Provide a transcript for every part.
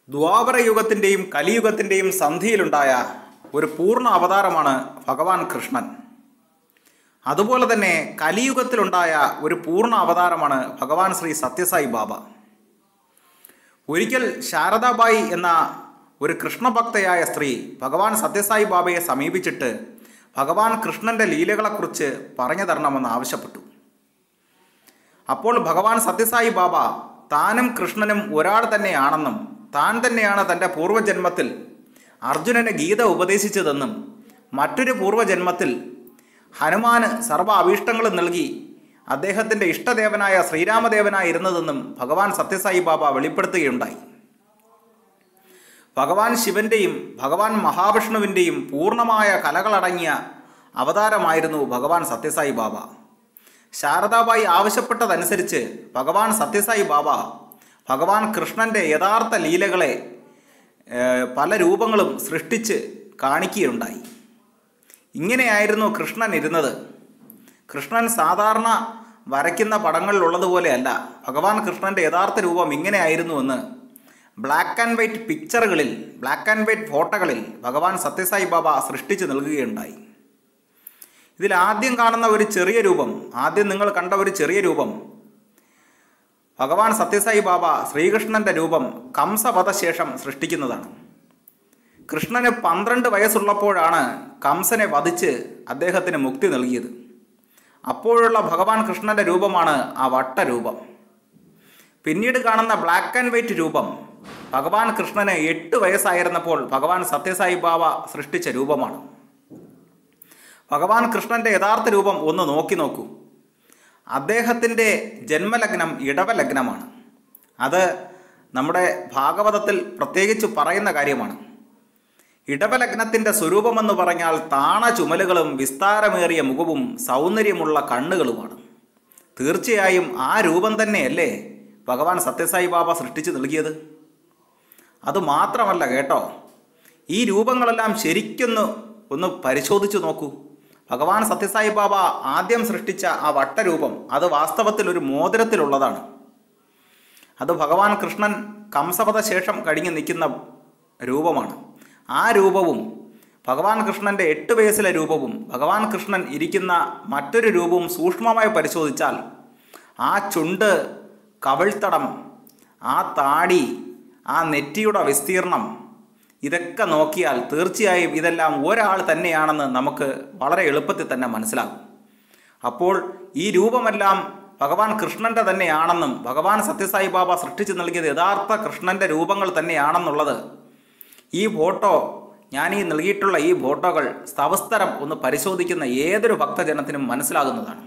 ദ്വാപര യുഗത്തിൻ്റെയും കലിയുഗത്തിൻ്റെയും സന്ധിയിലുണ്ടായ ഒരു പൂർണ്ണ അവതാരമാണ് ഭഗവാൻ കൃഷ്ണൻ അതുപോലെ തന്നെ കലിയുഗത്തിലുണ്ടായ ഒരു പൂർണ്ണ അവതാരമാണ് ഭഗവാൻ ശ്രീ സത്യസായി ബാബ ഒരിക്കൽ ശാരദാബായി എന്ന ഒരു കൃഷ്ണഭക്തയായ സ്ത്രീ ഭഗവാൻ സത്യസായി ബാബയെ സമീപിച്ചിട്ട് ഭഗവാൻ കൃഷ്ണന്റെ ലീലകളെക്കുറിച്ച് പറഞ്ഞു തരണമെന്ന് ആവശ്യപ്പെട്ടു അപ്പോൾ ഭഗവാൻ സത്യസായി ബാബ താനും കൃഷ്ണനും ഒരാൾ തന്നെയാണെന്നും താൻ തന്നെയാണ് തൻ്റെ പൂർവ്വജന്മത്തിൽ അർജുനന് ഗീത ഉപദേശിച്ചതെന്നും മറ്റൊരു പൂർവ്വജന്മത്തിൽ ഹനുമാന് സർവ്വ അഭീഷ്ടങ്ങളും നൽകി അദ്ദേഹത്തിൻ്റെ ഇഷ്ടദേവനായ ശ്രീരാമദേവനായിരുന്നതെന്നും ഭഗവാൻ സത്യസായി ബാബ വെളിപ്പെടുത്തുകയുണ്ടായി ഭഗവാൻ ശിവന്റെയും ഭഗവാൻ മഹാവിഷ്ണുവിൻ്റെയും പൂർണ്ണമായ കലകളടങ്ങിയ അവതാരമായിരുന്നു ഭഗവാൻ സത്യസായി ബാബ ശാരദാബായി ആവശ്യപ്പെട്ടതനുസരിച്ച് ഭഗവാൻ സത്യസായി ബാബ ഭഗവാൻ കൃഷ്ണന്റെ യഥാർത്ഥ ലീലകളെ ഏഹ്, പല രൂപങ്ങളും സൃഷ്ടിച്ച് കാണിക്കുകയുണ്ടായി ഇങ്ങനെയായിരുന്നു കൃഷ്ണൻ ഇരുന്നത് കൃഷ്ണൻ സാധാരണ വരയ്ക്കുന്ന പടങ്ങളിലുള്ളതുപോലെയല്ല ഭഗവാൻ കൃഷ്ണന്റെ യഥാർത്ഥ രൂപം ഇങ്ങനെയായിരുന്നുവെന്ന് ബ്ലാക്ക് ആൻഡ് വൈറ്റ് പിക്ചറുകളിൽ ബ്ലാക്ക് ആൻഡ് വൈറ്റ് ഫോട്ടോകളിൽ ഭഗവാൻ സത്യസായി ബാബ സൃഷ്ടിച്ചു നൽകുകയുണ്ടായി ഇതിൽ ആദ്യം കാണുന്ന ഒരു ചെറിയ രൂപം ആദ്യം നിങ്ങൾ കണ്ട ഒരു ചെറിയ രൂപം ഭഗവാൻ സത്യസായി ബാബ ശ്രീകൃഷ്ണന്റെ രൂപം കംസവധശേഷം സൃഷ്ടിക്കുന്നതാണ് കൃഷ്ണന് പന്ത്രണ്ട് വയസ്സുള്ളപ്പോഴാണ് കംസനെ വധിച്ച് അദ്ദേഹത്തിന് മുക്തി നൽകിയത് അപ്പോഴുള്ള ഭഗവാൻ കൃഷ്ണന്റെ രൂപമാണ് ആ വട്ടരൂപം പിന്നീട് കാണുന്ന ബ്ലാക്ക് ആൻഡ് വൈറ്റ് രൂപം ഭഗവാൻ കൃഷ്ണന് എട്ട് വയസ്സായിരുന്നപ്പോൾ ഭഗവാൻ സത്യസായി ബാബ സൃഷ്ടിച്ച രൂപമാണ് ഭഗവാൻ കൃഷ്ണന്റെ യഥാർത്ഥ രൂപം ഒന്ന് നോക്കി നോക്കൂ അദ്ദേഹത്തിൻ്റെ ജന്മലഗ്നം ഇടവലഗ്നമാണ് അത് നമ്മുടെ ഭാഗവതത്തിൽ പ്രത്യേകിച്ച് പറയുന്ന കാര്യമാണ് ഇടവലഗ്നത്തിൻ്റെ സ്വരൂപമെന്ന് പറഞ്ഞാൽ താണ ചുമലുകളും വിസ്താരമേറിയ മുഖവും സൗന്ദര്യമുള്ള കണ്ണുകളുമാണ് തീർച്ചയായും ആ രൂപം തന്നെയല്ലേ ഭഗവാൻ സത്യസായി ബാബ സൃഷ്ടിച്ചു നൽകിയത് അത് മാത്രമല്ല കേട്ടോ ഈ രൂപങ്ങളെല്ലാം ശരിക്കൊന്ന് ഒന്ന് പരിശോധിച്ചു നോക്കൂ ഭഗവാൻ സത്യസായി ബാബ ആദ്യം സൃഷ്ടിച്ച ആ വട്ടരൂപം അത് വാസ്തവത്തിൽ ഒരു മോതിരത്തിലുള്ളതാണ് അത് ഭഗവാൻ കൃഷ്ണൻ കംസപഥ ശേഷം കഴിഞ്ഞ് നിൽക്കുന്ന രൂപമാണ് ആ രൂപവും ഭഗവാൻ കൃഷ്ണന്റെ എട്ട് വയസ്സിലെ രൂപവും ഭഗവാൻ കൃഷ്ണൻ ഇരിക്കുന്ന മറ്റൊരു രൂപവും സൂക്ഷ്മമായി പരിശോധിച്ചാൽ ആ ചുണ്ട് കവിൾത്തടം ആ താടി ആ നെറ്റിയുടെ വിസ്തീർണം ഇതൊക്കെ നോക്കിയാൽ തീർച്ചയായും ഇതെല്ലാം ഒരാൾ തന്നെയാണെന്ന് നമുക്ക് വളരെ എളുപ്പത്തിൽ തന്നെ മനസ്സിലാകും അപ്പോൾ ഈ രൂപമെല്ലാം ഭഗവാൻ കൃഷ്ണന്റെ തന്നെയാണെന്നും ഭഗവാൻ സത്യസായി ബാബ സൃഷ്ടിച്ചു നൽകിയത് യഥാർത്ഥ കൃഷ്ണന്റെ രൂപങ്ങൾ തന്നെയാണെന്നുള്ളത് ഈ ഫോട്ടോ ഞാൻ ഈ നൽകിയിട്ടുള്ള ഈ ഫോട്ടോകൾ സവസ്തരം ഒന്ന് പരിശോധിക്കുന്ന ഏതൊരു ഭക്തജനത്തിനും മനസ്സിലാകുന്നതാണ്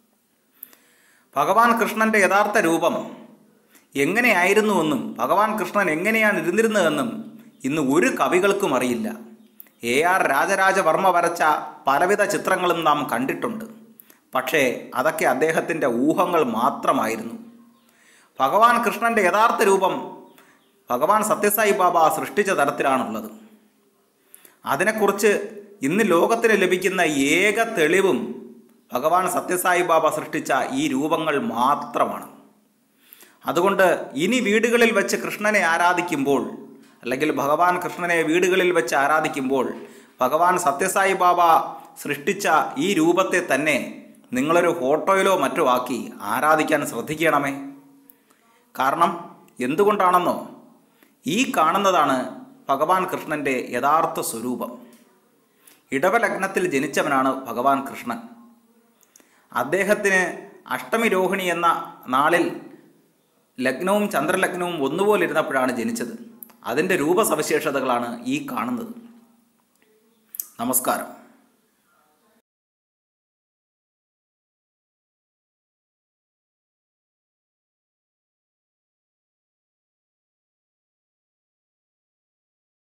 ഭഗവാൻ കൃഷ്ണന്റെ യഥാർത്ഥ രൂപം എങ്ങനെയായിരുന്നുവെന്നും ഭഗവാൻ കൃഷ്ണൻ എങ്ങനെയാണ് ഇരുന്നിരുന്നതെന്നും ഇന്ന് ഒരു കവികൾക്കും അറിയില്ല എ ആർ രാജരാജവർമ്മ വരച്ച പലവിധ ചിത്രങ്ങളും നാം കണ്ടിട്ടുണ്ട് പക്ഷേ അതൊക്കെ അദ്ദേഹത്തിൻ്റെ ഊഹങ്ങൾ മാത്രമായിരുന്നു ഭഗവാൻ കൃഷ്ണന്റെ യഥാർത്ഥ രൂപം ഭഗവാൻ സത്യസായി ബാബ സൃഷ്ടിച്ച തരത്തിലാണുള്ളത് അതിനെക്കുറിച്ച് ഇന്ന് ലോകത്തിന് ലഭിക്കുന്ന ഏക തെളിവും ഭഗവാൻ സത്യസായി ബാബ സൃഷ്ടിച്ച ഈ രൂപങ്ങൾ മാത്രമാണ് അതുകൊണ്ട് ഇനി വീടുകളിൽ വെച്ച് കൃഷ്ണനെ ആരാധിക്കുമ്പോൾ അല്ലെങ്കിൽ ഭഗവാൻ കൃഷ്ണനെ വീടുകളിൽ വെച്ച് ആരാധിക്കുമ്പോൾ ഭഗവാൻ സത്യസായി ബാബ സൃഷ്ടിച്ച ഈ രൂപത്തെ തന്നെ നിങ്ങളൊരു ഫോട്ടോയിലോ മറ്റോ ആക്കി ആരാധിക്കാൻ ശ്രദ്ധിക്കണമേ കാരണം എന്തുകൊണ്ടാണെന്നോ ഈ കാണുന്നതാണ് ഭഗവാൻ കൃഷ്ണന്റെ യഥാർത്ഥ സ്വരൂപം ഇടവലഗ്നത്തിൽ ജനിച്ചവനാണ് ഭഗവാൻ കൃഷ്ണൻ അദ്ദേഹത്തിന് അഷ്ടമി രോഹിണി എന്ന നാളിൽ ലഗ്നവും ചന്ദ്രലഗ്നവും ഒന്നുപോലെ ഇരുന്നപ്പോഴാണ് ജനിച്ചത് അതിൻ്റെ രൂപസവിശേഷതകളാണ് ഈ കാണുന്നത് നമസ്കാരം